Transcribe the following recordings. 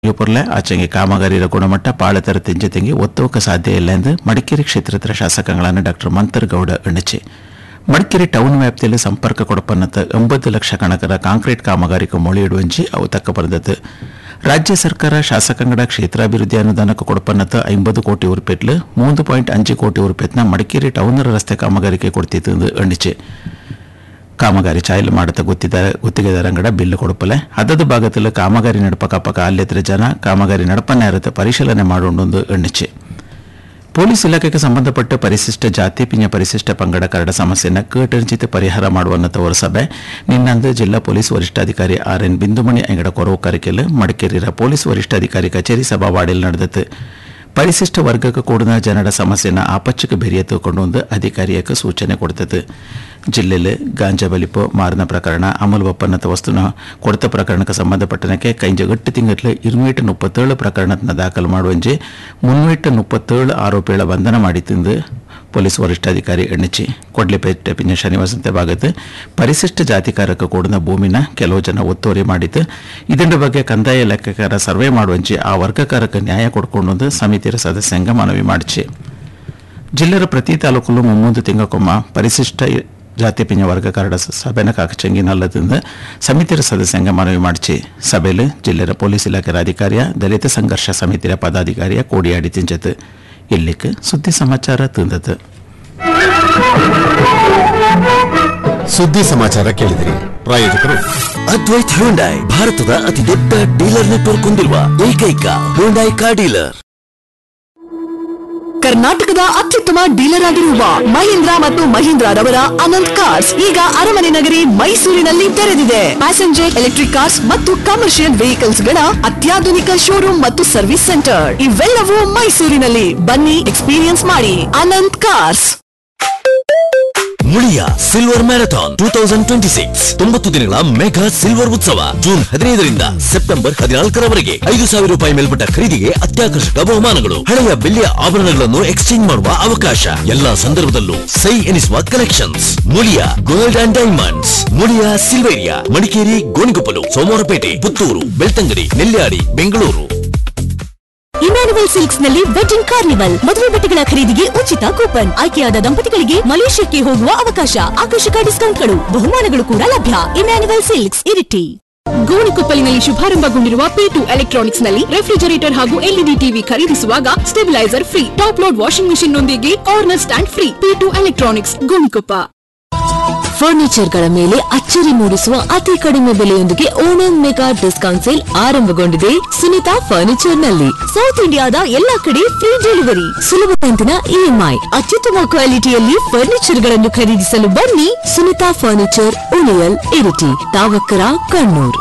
ಪುರ್ಲೆ ಆಚೆಗೆ ಕಾಮಗಾರಿಯ ಗುಣಮಟ್ಟ ಪಾಳತರ ತೆಂಜತೆಂಗಿ ಒತ್ತೋಕ ಸಾಧ್ಯ ಇಲ್ಲ ಎಂದು ಮಡಿಕೇರಿ ಕ್ಷೇತ್ರದ ಶಾಸಕಗಳನ್ನು ಡಾಕ್ಟರ್ ಮಂತರ್ಗೌಡ ಎಣ್ಣಚಿ ಮಡಿಕೇರಿ ಟೌನ್ ವ್ಯಾಪ್ತಿಯಲ್ಲಿ ಸಂಪರ್ಕ ಕೊಡಪನ್ನತ್ತ ಒಂಬತ್ತು ಲಕ್ಷ ಕಣಕರ ಕಾಂಕ್ರೀಟ್ ಕಾಮಗಾರಿಕೆ ಮೊಳೆಯಿಡುವಂಜಿ ಅವು ತಕ್ಕ ಬರೆದದ್ದು ರಾಜ್ಯ ಸರ್ಕಾರ ಶಾಸಕಾಂಗಡ ಕ್ಷೇತ್ರಾಭಿವೃದ್ಧಿ ಅನುದಾನಕ್ಕೆ ಕೊಡಪನ್ನತ್ತ ಐಂಬತ್ತು ಕೋಟಿ ಉರುಪೆಟ್ಲು ಮೂರು ಪಾಯಿಂಟ್ ಅಂಚು ಕೋಟಿ ಉರುಪೆತ್ನ ಮಡಿಕೇರಿ ಟೌನ್ ರಸ್ತೆ ಕಾಮಗಾರಿಕೆ ಕೊಡ್ತಿತ್ತು ಎಂದು ಎಣ್ಣಿಚೆ ಕಾಮಗಾರಿ ಚಾಯಲು ಮಾಡುತ್ತ ಗುತ್ತಿದ ಗುತ್ತಿಗೆದಾರಂಗಡ ಬಿಲ್ಲು ಕೊಡುಪಲೆ ಅದದ ಭಾಗದಲ್ಲಿ ಕಾಮಗಾರಿ ನಡಪಕಪಕ ಅಲ್ಲೆತ್ರ ಜನ ಕಾಮಗಾರಿ ನಡಪನ್ನ ಇರುತ್ತೆ ಪರಿಶೀಲನೆ ಮಾಡೋಣ ಎಣ್ಣಿಚೆ ಪೊಲೀಸ್ ಇಲಾಖೆಗೆ ಸಂಬಂಧಪಟ್ಟ ಪರಿಶಿಷ್ಟ ಜಾತಿ ಪಿಂಜ ಪರಿಶಿಷ್ಟ ಪಂಗಡ ಕರಡ ಸಮಸ್ಯೆಯನ್ನು ಕಟರ್ಜಿತ ಪರಿಹಾರ ಮಾಡುವನ್ನ ತವರ ಸಭೆ ನಿನ್ನಂದು ಜಿಲ್ಲಾ ಪೊಲೀಸ್ ವರಿಷ್ಠಾಧಿಕಾರಿ ಆರ್ ಎನ್ ಬಿಂದುಮಣಿ ಅಂಗಡ ಕೊರವು ಕರಿಕೆಲು ಮಡಿಕೇರಿಯ ಪೊಲೀಸ್ ವರಿಷ್ಠಾಧಿಕಾರಿ ಕಚೇರಿ ಸಭಾವಾಡಿಯಲ್ಲಿ ನಡೆದತ್ತು ಪರಿಶಿಷ್ಟ ವರ್ಗಕ್ಕೆ ಕೂಡಿದ ಜನರ ಸಮಸ್ಯೆನ ಆಪಚ್ಚಕ್ಕೆ ಬೆರಿಯ ತಗೊಂಡು ಅಧಿಕಾರಿಯಕ್ಕೆ ಸೂಚನೆ ಕೊಡ್ತದೆ ಜಿಲ್ಲೆಯಲ್ಲಿ ಗಾಂಜಾ ಬಲಿಪು ಮಾರನ ಪ್ರಕರಣ ಅಮಲು ಒಪ್ಪಂದದ ವಸ್ತುನ ಕೊಡ್ತ ಪ್ರಕರಣಕ್ಕೆ ಸಂಬಂಧಪಟ್ಟನಕ್ಕೆ ಕೈಂಜ ಗಟ್ಟು ತಿಂಗಟ್ಲು ഇരുന്നൂറ്റി മുപ്പത്തേഴ് പ്രകരണത്തിന് ദാഖൽ ಮಾಡುವಂಜಿ ಮುನ್ನೂറ്റി ಮುಪ್ಪತ್ತೇಳು ಆರೋಪಿಗಳ ಬಂಧನ ಮಾಡಿತ್ತೆಂದು ಪೊಲೀಸ್ ವರಿಷ್ಠಾಧಿಕಾರಿ ಎಣ್ಣಿಚಿ ಕೊಡ್ಲಿಪೇಟೆ ಪಿಂಜ ಶನಿವಾಸಂತೆ ಭಾಗത്ത് ಪರಿಶಿಷ್ಟ ಜಾತಿಕಾರಕ್ಕೆ ಕೂಡಿದ ಭೂಮಿನ ಕೆಲವು ಜನ ಒತ್ತುವರಿ ಮಾಡಿದ್ದು ಇದರ ಬಗ್ಗೆ ಕಂದಾಯ ಲೆಕ್ಕಕಾರ ಸರ್ವೆ ಮಾಡುವಂಜಿ ಆ ವರ್ಗಕಾರಕ್ಕೆ ನ್ಯಾಯ ಕೊಡ್ಕೊಂಡು ಸಮಿತಿಯ ಸದಸ್ಯಂಗ ಮನವಿ ಮಾಡಿಸಿ ಜಿಲ್ಲೆಯ ಪ್ರತಿ ತಾಲೂಕಲ್ಲೂ ಮುಮ್ಮೂದು ತಿಂಗಕೊಮ್ಮ ಪರಿಶಿಷ್ಟ ಜಾತಿ ಪಿಂಜ ವರ್ಗ ಕರಡ ಸಭೆನ ಕಾಕಚಂಗಿ ನಲ್ಲದಿಂದ ಸಮಿತಿಯ ಸದಸ್ಯಂಗ ಮನವಿ ಮಾಡಿಸಿ ಸಭೆಯಲ್ಲಿ ಜಿಲ್ಲೆಯ ಪೊಲೀಸ್ ಇಲಾಖೆ ಅಧಿಕಾರಿಯ ದಲಿತ ಸಂಘರ್ಷ ಸಮಿತಿಯ ಪದಾಧಿಕಾರಿಯ ಕೋಡಿಯಾಡಿ ತಿಂಚತು ಇಲ್ಲಿಕ್ಕೆ ಸುದ್ದಿ ಸಮಾಚಾರ ತಿಂದತು ಸುದ್ದಿ ಸಮಾಚಾರ ಕೇಳಿದಿರಿ ಪ್ರಾಯೋಜಕರು ಅದ್ವೈತ್ ಹ್ಯುಂಡೈ ಭಾರತದ ಅತಿ ದೊಡ್ಡ ಡೀಲರ್ ನೆಟ್ವರ್ಕ್ ಹೊಂದಿರುವ ಏಕೈಕ ಹ್ಯುಂಡೈ ಕಾರ್ ಡೀಲರ್ ಕರ್ನಾಟಕದ ಅತ್ಯುತ್ತಮ ಡೀಲರ್ ಆಗಿರುವ ಮಹೀಂದ್ರ ಮತ್ತು ಮಹೀಂದ್ರ ರವರ ಅನಂತ್ ಕಾರ್ಸ್ ಈಗ ಅರಮನೆ ನಗರಿ ಮೈಸೂರಿನಲ್ಲಿ ತೆರೆದಿದೆ ಪ್ಯಾಸೆಂಜರ್ ಎಲೆಕ್ಟ್ರಿಕ್ ಕಾರ್ಸ್ ಮತ್ತು ಕಮರ್ಷಿಯಲ್ ವೆಹಿಕಲ್ಸ್ ಗಳ ಅತ್ಯಾಧುನಿಕ ಶೋರೂಮ್ ಮತ್ತು ಸರ್ವಿಸ್ ಸೆಂಟರ್ ಇವೆಲ್ಲವೂ ಮೈಸೂರಿನಲ್ಲಿ ಬನ್ನಿ ಎಕ್ಸ್ಪೀರಿಯನ್ಸ್ ಮಾಡಿ Ananth cars Muliya silver marathon two thousand twenty six ತೊಂಬತ್ತು ದಿನಗಳ ಮೆಗಾ ಸಿಲ್ವರ್ ಉತ್ಸವ ಜೂನ್ ಹದಿನೈದರಿಂದ ಸೆಪ್ಟೆಂಬರ್ ಹದಿನಾಲ್ಕರವರೆಗೆ ಐದು ಸಾವಿರ ರೂಪಾಯಿ ಮೇಲ್ಪಟ್ಟ ಖರೀದಿಗೆ ಅತ್ಯಾಕರ್ಷಕ ಬಹುಮಾನಗಳು ಹಳೆಯ ಬೆಳ್ಳಿಯ ಆಭರಣಗಳನ್ನು ಎಕ್ಸ್ಚೇಂಜ್ ಮಾಡುವ ಅವಕಾಶ ಎಲ್ಲಾ ಸಂದರ್ಭದಲ್ಲೂ ಸೈ ಎನಿಸುವ collections Muliya gold and diamonds Muliya Silveria Madikeri Gonikoppal Somwarpet Puttur Belthangady Nelyadi Bengaluru Emmanuel silks ನಲ್ಲಿ ವೆಡ್ಡಿಂಗ್ ಕಾರ್ನಿವಲ್ ಮದುವೆ ಬಟ್ಟೆಗಳ ಖರೀದಿಗೆ ಉಚಿತ ಕೂಪನ್ ಆಯ್ಕೆಯಾದ ದಂಪತಿಗಳಿಗೆ ಮಲೇಷ್ಯಾಕ್ಕೆ ಹೋಗುವ ಅವಕಾಶ ಆಕರ್ಷಕ ಡಿಸ್ಕೌಂಟ್ಗಳು ಬಹುಮಾನಗಳು ಕೂಡ ಲಭ್ಯ ಇಮ್ಯಾನುವಲ್ ಸಿಲ್ಕ್ಸ್ ಇರಿಟಿ ಗೋಣಿಕೊಪ್ಪಲಿನಲ್ಲಿ ಶುಭಾರಂಭಗೊಂಡಿರುವ ಪಿ ಟು ಎಲೆಕ್ಟ್ರಾನಿಕ್ಸ್ ನಲ್ಲಿ ರೆಫ್ರಿಜರೇಟರ್ ಹಾಗೂ ಎಲ್ಇಡಿ ಟಿವಿ ಖರೀದಿಸುವಾಗ stabiliser free top load washing machine ನೊಂದಿಗೆ corner stand free P two electronics Gonikoppa ಫರ್ನಿಚರ್ಗಳ ಮೇಲೆ ಅಚ್ಚರಿ ಮೂಡಿಸುವ ಅತಿ ಕಡಿಮೆ ಬೆಲೆಯೊಂದಿಗೆ ಓಣಂ ಮೆಗಾ ಡಿಸ್ಕೌಂಟ್ ಸೇಲ್ ಆರಂಭಗೊಂಡಿದೆ ಸುನಿತಾ ಫರ್ನಿಚರ್ ನಲ್ಲಿ ಸೌತ್ ಇಂಡಿಯಾದ ಎಲ್ಲಾ ಕಡೆ ಫ್ರೀ ಡೆಲಿವರಿ ಸುಲಭ ಕಂತಿನ ಇಎಂಐ ಅತ್ಯುತ್ತಮ ಕ್ವಾಲಿಟಿಯಲ್ಲಿ ಫರ್ನಿಚರ್ ಗಳನ್ನು ಖರೀದಿಸಲು ಬನ್ನಿ ಸುನಿತಾ ಫರ್ನಿಚರ್ ಉಳಿಯಲ್ ಇರಿಟಿ ತಾವಕ್ಕರ ಕಣ್ಣೂರ್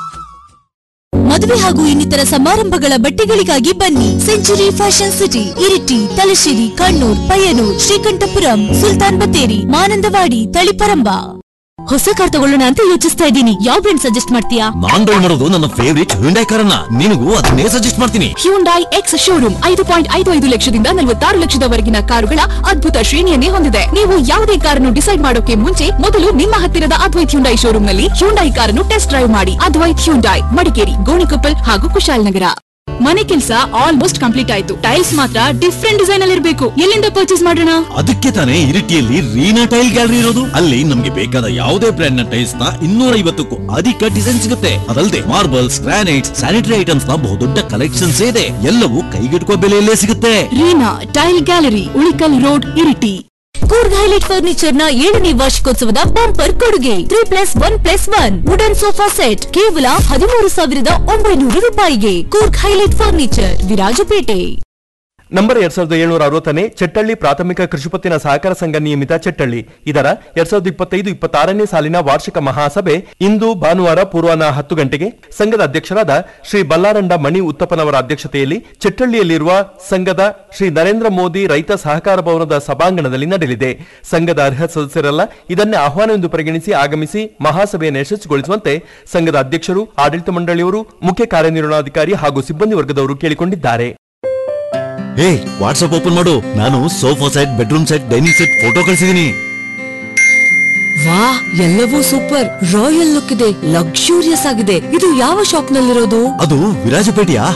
ಮದುವೆ ಹಾಗೂ ಇನ್ನಿತರ ಸಮಾರಂಭಗಳ ಬಟ್ಟೆಗಳಿಗಾಗಿ ಬನ್ನಿ century fashion city Iritty Thalassery Kannur Payyanur Sreekandapuram Sultan Bathery Mananthavady Taliparamba ಹೊಸ ಕಾರ್ ತಗೊಳ್ಳೋಣ ಅಂತ ಯೋಚಿಸ್ತಾ ಇದ್ದೀನಿ ಯಾವ ಬ್ರ್ಯಾಂಡ್ ಸಜೆಸ್ಟ್ ಮಾಡ್ತೀಯಾ ನಾನ್ ಡೌನ್ ಮಾಡೋದು ನನ್ನ ಫೇವರಿಟ್ ಹ್ಯುಂಡೈ ಕಾರನ್ನ ನಿನಗೂ ಅದನ್ನೇ ಸಜೆಸ್ಟ್ ಮಾಡ್ತೀನಿ ಹ್ಯೂಂಡೈ ಎಕ್ಸ್ ಶೋರೂಮ್ ಐದು ಪಾಯಿಂಟ್ ಐದು ಐದು ಲಕ್ಷದಿಂದ ನಲವತ್ತಾರು ಲಕ್ಷದವರೆಗಿನ ಕಾರುಗಳ ಅದ್ಭುತ ಶ್ರೇಣಿಯನ್ನೇ ಹೊಂದಿದೆ ನೀವು ಯಾವುದೇ ಕಾರನ್ನು ಡಿಸೈಡ್ ಮಾಡೋಕೆ ಮುಂಚೆ ಮೊದಲು ನಿಮ್ಮ ಹತ್ತಿರದ ಅದ್ವೈತ್ ಹ್ಯುಂಡೈ ಶೋರೂಮ್ ನಲ್ಲಿ ಹ್ಯುಂಡೈ ಕಾರನ್ನು ಟೆಸ್ಟ್ ಡ್ರೈವ್ ಮಾಡಿ ಅದ್ವೈತ್ ಹ್ಯುಂಡೈ ಮಡಿಕೇರಿ ಗೋಣಿಕೊಪ್ಪಲ್ ಹಾಗೂ ಕುಶಾಲನಗರ ಮನೆ ಕೆಲಸ ಆಲ್ಮೋಸ್ಟ್ ಕಂಪ್ಲೀಟ್ ಆಯ್ತು ಟೈಲ್ಸ್ ಮಾತ್ರ ಡಿಫ್ರೆಂಟ್ ಡಿಸೈನ್ ಅಲ್ಲಿ ಇರಬೇಕು ಎಲ್ಲಿಂದ ಪರ್ಚೇಸ್ ಮಾಡೋಣ ಅದಕ್ಕೆ ತಾನೇ ಇರಿಟಿಯಲ್ಲಿ ರೀನಾ ಟೈಲ್ ಗ್ಯಾಲರಿ ಇರೋದು ಅಲ್ಲಿ ನಮ್ಗೆ ಬೇಕಾದ ಯಾವುದೇ ಬ್ರ್ಯಾಂಡ್ ನ ಟೈಲ್ಸ್ ನ ಇನ್ನೂರ ಐವತ್ತಕ್ಕೂ ಅಧಿಕ ಡಿಸೈನ್ ಸಿಗುತ್ತೆ ಅದಲ್ಲದೆ ಮಾರ್ಬಲ್ಸ್ ಗ್ರಾನೈಟ್ಸ್ ಸ್ಯಾನಿಟರಿ ಐಟಮ್ಸ್ ನ ಬಹುದೊಡ್ಡ ಕಲೆಕ್ಷನ್ಸ್ ಇದೆ ಎಲ್ಲವೂ ಕೈಗೆಟುಕುವ ಬೆಲೆಯಲ್ಲೇ ಸಿಗುತ್ತೆ Reena tile gallery Ulikkal road Iritty Coorg highlight furniture ನ ಏಳನೇ ವಾರ್ಷಿಕೋತ್ಸವದ ಬಂಪರ್ ಕೊಡುಗೆ three plus one plus one wooden sofa set ಕೇವಲ ಹದಿಮೂರು ಸಾವಿರದ ಒಂಬೈನೂರು ರೂಪಾಯಿಗೆ Coorg highlight furniture Virajpet number ಎರಡ್ ಸಾವಿರದ ಏಳ್ನೂರ ಅರವತ್ತನೇ ಚಟ್ಟಳ್ಳಿ ಪ್ರಾಥಮಿಕ ಕೃಷಿಪತ್ತಿನ ಸಹಕಾರ ಸಂಘ ನಿಯಮಿತ ಚಟ್ಟಳ್ಳಿ ಇದರ ಎರಡ್ ಸಾವಿರದ ಇಪ್ಪತ್ತೈದು ಇಪ್ಪತ್ತಾರನೇ ಸಾಲಿನ ವಾರ್ಷಿಕ ಮಹಾಸಭೆ ಇಂದು ಭಾನುವಾರ ಪೂರ್ವಾಹ್ನ ಹತ್ತು ಗಂಟೆಗೆ ಸಂಘದ ಅಧ್ಯಕ್ಷರಾದ ಶ್ರೀ ಬಲ್ಲಾರಂಡ ಮಣಿ ಉತ್ತಪ್ಪನವರ ಅಧ್ಯಕ್ಷತೆಯಲ್ಲಿ ಚಟ್ಟಳ್ಳಿಯಲ್ಲಿರುವ ಸಂಘದ ಶ್ರೀ ನರೇಂದ್ರ ಮೋದಿ ರೈತ ಸಹಕಾರ ಭವನದ ಸಭಾಂಗಣದಲ್ಲಿ ನಡೆಯಲಿದೆ ಸಂಘದ ಅರ್ಹ ಸದಸ್ಯರೆಲ್ಲ ಇದನ್ನೇ ಆಹ್ವಾನವೆಂದು ಪರಿಗಣಿಸಿ ಆಗಮಿಸಿ ಮಹಾಸಭೆಯನ್ನು ಯಶಸ್ವಿಗೊಳಿಸುವಂತೆ ಸಂಘದ ಅಧ್ಯಕ್ಷರು ಆಡಳಿತ ಮಂಡಳಿಯವರು ಮುಖ್ಯ ಕಾರ್ಯನಿರ್ವಹಣಾಧಿಕಾರಿ ಹಾಗೂ ಸಿಬ್ಬಂದಿ ವರ್ಗದವರು ಕೇಳಿಕೊಂಡಿದ್ದಾರೆ ಹೇ ವಾಟ್ಸ್ಆಪ್ ಓಪನ್ ಮಾಡು ನಾನು sofa set bedroom set dining set photo ಕಳಿಸಿದೀನಿ ವಾ ಎಲ್ಲವೂ ಸೂಪರ್ ರಾಯಲ್ ಲುಕ್ ಇದೆ ಲಕ್ಸುರಿಯಸ್ ಆಗಿದೆ ಇದು ಯಾವ ಶಾಪ್ ನಲ್ಲಿರೋದು ಅದು ವಿರಾಜಪೇಟೆಯ